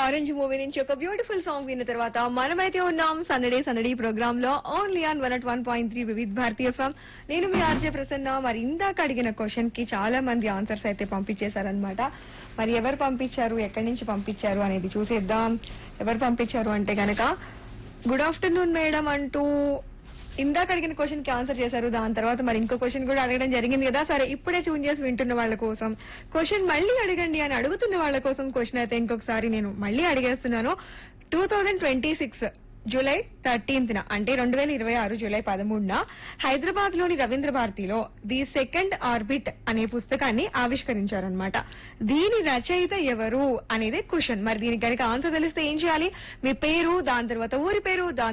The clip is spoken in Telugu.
ఆరెంజ్ మూవీ నుంచి ఒక బ్యూటిఫుల్ సాంగ్ విన్న తర్వాత మనమైతే ఉన్నాం సందడే సందడి ప్రోగ్రామ్ లో only on one at one point three Vividh Bharati FM నేను మీ ఆర్జే ప్రసన్న మరి ఇందాక అడిగిన క్వశ్చన్ కి చాలా మంది ఆన్సర్స్ అయితే పంపించేశారనమాట మరి ఎవరు పంపించారు ఎక్కడి నుంచి పంపించారు అనేది చూసేద్దాం ఎవరు పంపించారు అంటే గనక గుడ్ ఆఫ్టర్నూన్ మేడం అంటూ ఇందాక అడిగిన క్వశ్చన్ కి ఆన్సర్ చేశారు దాని తర్వాత మరి ఇంకో క్వశ్చన్ కూడా అడగడం జరిగింది కదా సరే ఇప్పుడే చూన్ చేసి వింటున్న వాళ్ళ కోసం క్వశ్చన్ మళ్ళీ అడగండి అని అడుగుతున్న వాళ్ళ కోసం క్వశ్చన్ అయితే ఇంకొకసారి నేను మళ్ళీ అడిగేస్తున్నాను two thousand twenty six July thirteenth న అంటే రెండు వేల ఇరవై ఆరు జూలై పదమూడున హైదరాబాద్ లోని రవీంద్ర భారతిలో ది సెకండ్ ఆర్బిట్ అనే పుస్తకాన్ని ఆవిష్కరించారనమాట దీని రచయిత ఎవరు అనేది క్వశ్చన్ మరి దీనికి కనుక ఆన్సర్ తెలిస్తే ఏం చేయాలి మీ పేరు దాని తర్వాత ఊరి పేరు దాని